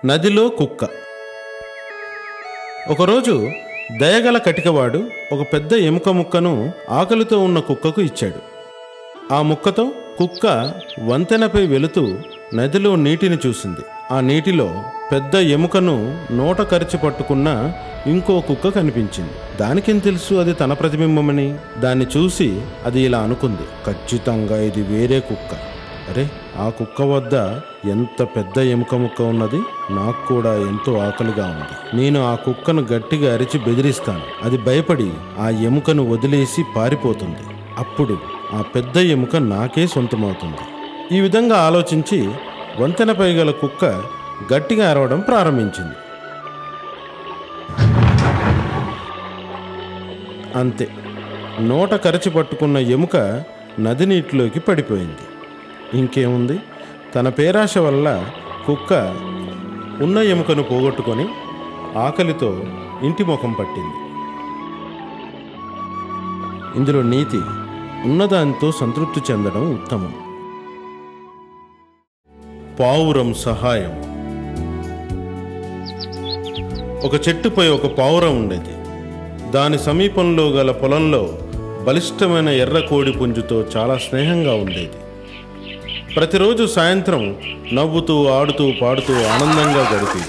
నదిలో కుక్క ఒకరోజు దయగల కటికవాడు ఒక పెద్ద ఎముక ముక్కను ఆకలితో ఉన్న కుక్కకు ఇచ్చాడు ఆ ముక్కతో కుక్క వంతెనపై వెళుతూ నదిలో నీటిని చూసింది ఆ నీటిలో పెద్ద ఎముకను నోట కరిచి పట్టుకున్న ఇంకో కుక్క కనిపించింది దానికేం తెలుసు అది తన ప్రతిబింబమని దాన్ని చూసి అది ఇలా అనుకుంది ఖచ్చితంగా ఇది వేరే కుక్క అరే ఆ కుక్క వద్ద ఎంత పెద్ద ఎముక ముక్క ఉన్నది నాకు కూడా ఎంతో ఆకలిగా ఉంది నేను ఆ కుక్కను గట్టిగా అరిచి బెదిరిస్తాను అది భయపడి ఆ ఎముకను వదిలేసి పారిపోతుంది అప్పుడు ఆ పెద్ద ఎముక నాకే సొంతమవుతుంది ఈ విధంగా ఆలోచించి వంతెనపై గల కుక్క గట్టిగా అరవడం ప్రారంభించింది అంతే నోట కరచి పట్టుకున్న ఎముక నది నీటిలోకి పడిపోయింది ఇంకేముంది తన పేరాశ వల్ల కుక్క ఉన్న ఎముకను పోగొట్టుకొని ఆకలితో ఇంటి ముఖం పట్టింది ఇందులో నీతి ఉన్నదానితో సంతృప్తి చెందడం ఉత్తమం పావురం సహాయం ఒక చెట్టుపై ఒక పావురం ఉండేది దాని సమీపంలో గల పొలంలో బలిష్టమైన ఎర్ర కోడి పుంజుతో చాలా స్నేహంగా ఉండేది ప్రతిరోజు సాయంత్రం నవ్వుతూ ఆడుతూ పాడుతూ ఆనందంగా గడిపేది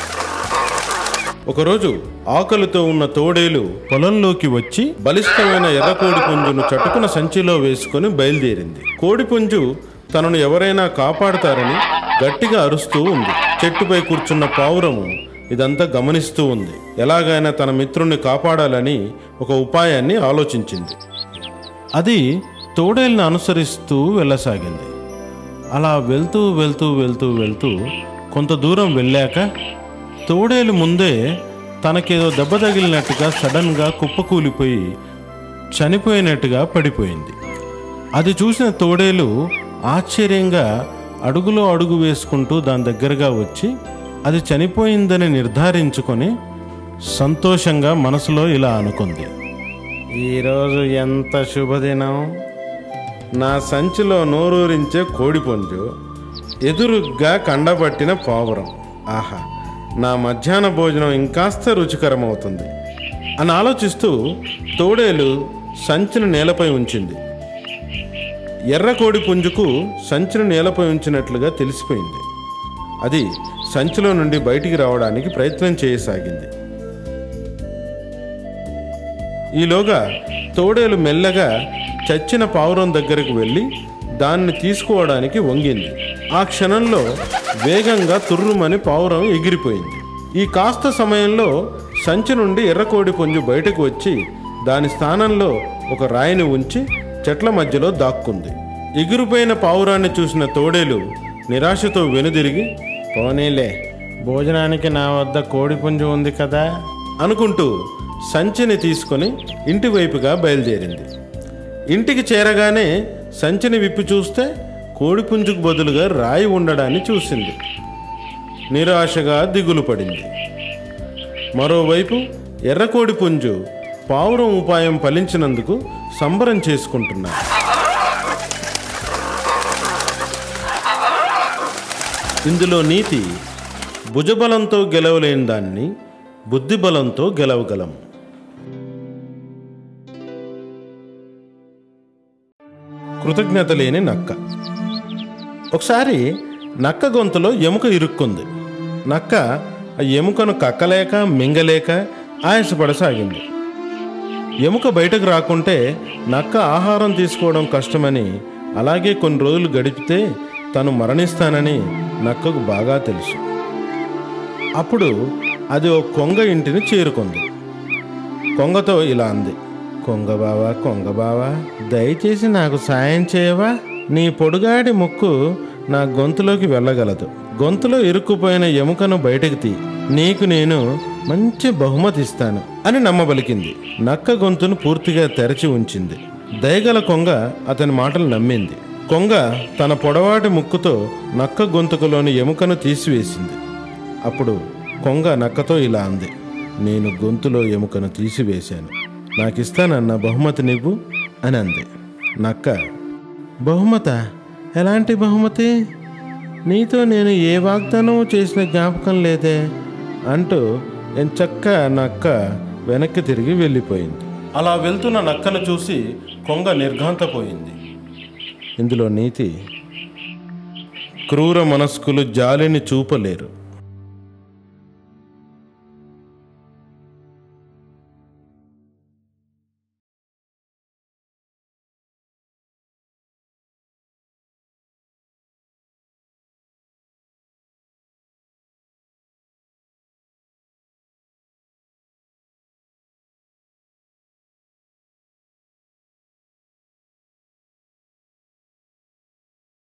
ఒకరోజు ఆకలితో ఉన్న తోడేలు పొలంలోకి వచ్చి బలిష్టమైన ఎర్ర కోడి పుంజును చటుకున సంచిలో వేసుకొని బయలుదేరింది కోడిపుంజు తనను ఎవరైనా కాపాడతారని గట్టిగా అరుస్తూ ఉంది చెట్టుపై కూర్చున్న పావురము ఇదంతా గమనిస్తూ ఉంది ఎలాగైనా తన మిత్రుణ్ణి కాపాడాలని ఒక ఉపాయాన్ని ఆలోచించింది అది తోడేల్ని అనుసరిస్తూ వెళ్ళసాగింది అలా వెళ్తూ వెళ్తూ వెళ్తూ వెళ్తూ కొంత దూరం వెళ్ళాక తోడేలు ముందే తనకేదో దెబ్బ తగిలినట్టుగా సడన్గా కుప్పకూలిపోయి చనిపోయినట్టుగా పడిపోయింది అది చూసిన తోడేలు ఆశ్చర్యంగా అడుగులో అడుగు వేసుకుంటూ దాని దగ్గరగా వచ్చి అది చనిపోయిందని నిర్ధారించుకొని సంతోషంగా మనసులో ఇలా అనుకుంది ఈరోజు ఎంత శుభదినం నా సంచిలో నోరూరించే కోడిపుంజు ఎదురుగ్గా కండబట్టిన పావురం ఆహా నా మధ్యాహ్న భోజనం ఇంకాస్త రుచికరమవుతుంది అని ఆలోచిస్తూ తోడేలు సంచిని నేలపై ఉంచింది ఎర్ర కోడి పుంజుకు సంచిని నేలపై ఉంచినట్లుగా తెలిసిపోయింది అది సంచిలో నుండి బయటికి రావడానికి ప్రయత్నం చేయసాగింది ఈలోగా తోడేలు మెల్లగా చచ్చిన పావురం దగ్గరకు వెళ్ళి దాన్ని తీసుకోవడానికి వంగింది ఆ క్షణంలో వేగంగా తుర్రుమని పావురం ఎగిరిపోయింది ఈ కాస్త సమయంలో సంచి నుండి ఎర్రకోడి పుంజు బయటకు వచ్చి దాని స్థానంలో ఒక రాయిని ఉంచి చెట్ల మధ్యలో దాక్కుంది ఎగిరిపోయిన పావురాన్ని చూసిన తోడేలు నిరాశతో వెనుదిరిగి పోనీలే భోజనానికి నా వద్ద కోడిపుంజు ఉంది కదా అనుకుంటూ సంచిని తీసుకొని ఇంటి వైపుగా బయలుదేరింది ఇంటికి చేరగానే సంచిని విప్పి చూస్తే కోడిపుంజుకు బదులుగా రాయి ఉండడాన్ని చూసింది నిరాశగా దిగులు పడింది మరోవైపు ఎర్రకోడి పుంజు పావురం ఉపాయం ఫలించినందుకు సంబరం చేసుకుంటున్నారు ఇందులో నీతి భుజబలంతో గెలవలేని దాన్ని బుద్ధిబలంతో గెలవగలం కృతజ్ఞత లేని నక్క ఒకసారి నక్క గొంతులో ఎముక ఇరుక్కుంది నక్క ఆ ఎముకను కక్కలేక మింగలేక ఆయాసపడసాగింది ఎముక బయటకు రాకుంటే నక్క ఆహారం తీసుకోవడం కష్టమని అలాగే కొన్ని రోజులు గడిపితే తను మరణిస్తానని నక్కకు బాగా తెలుసు అప్పుడు అది ఓ కొంగ ఇంటిని చేరుకుంది కొంగతో ఇలా అంది కొంగ బావా కొంగ బావా దయచేసి నాకు సాయం చేయవా నీ పొడుగాడి ముక్కు నా గొంతులోకి వెళ్ళగలదు గొంతులో ఇరుక్కుపోయిన ఎముకను బయటకు తీ నీకు నేను మంచి బహుమతి ఇస్తాను అని నమ్మబలికింది నక్క గొంతును పూర్తిగా తెరచి ఉంచింది దయగల కొంగ అతని మాటలు నమ్మింది కొంగ తన పొడవాటి ముక్కుతో నక్క గొంతుకులోని ఎముకను తీసివేసింది అప్పుడు కొంగ నక్కతో ఇలా అంది నేను గొంతులో ఎముకను తీసివేశాను నాకిస్తానన్న బహుమతి నువ్వు అని అంది నక్క బహుమత ఎలాంటి బహుమతి నీతో నేను ఏ వాగ్దానం చేసిన జ్ఞాపకం లేదే అంటూ ఎంచక్క నక్క వెనక్కి తిరిగి వెళ్ళిపోయింది అలా వెళ్తున్న నక్కను చూసి కొంగ నిర్ఘాంతపోయింది ఇందులో నీతి క్రూర మనస్కులు జాలిని చూపలేరు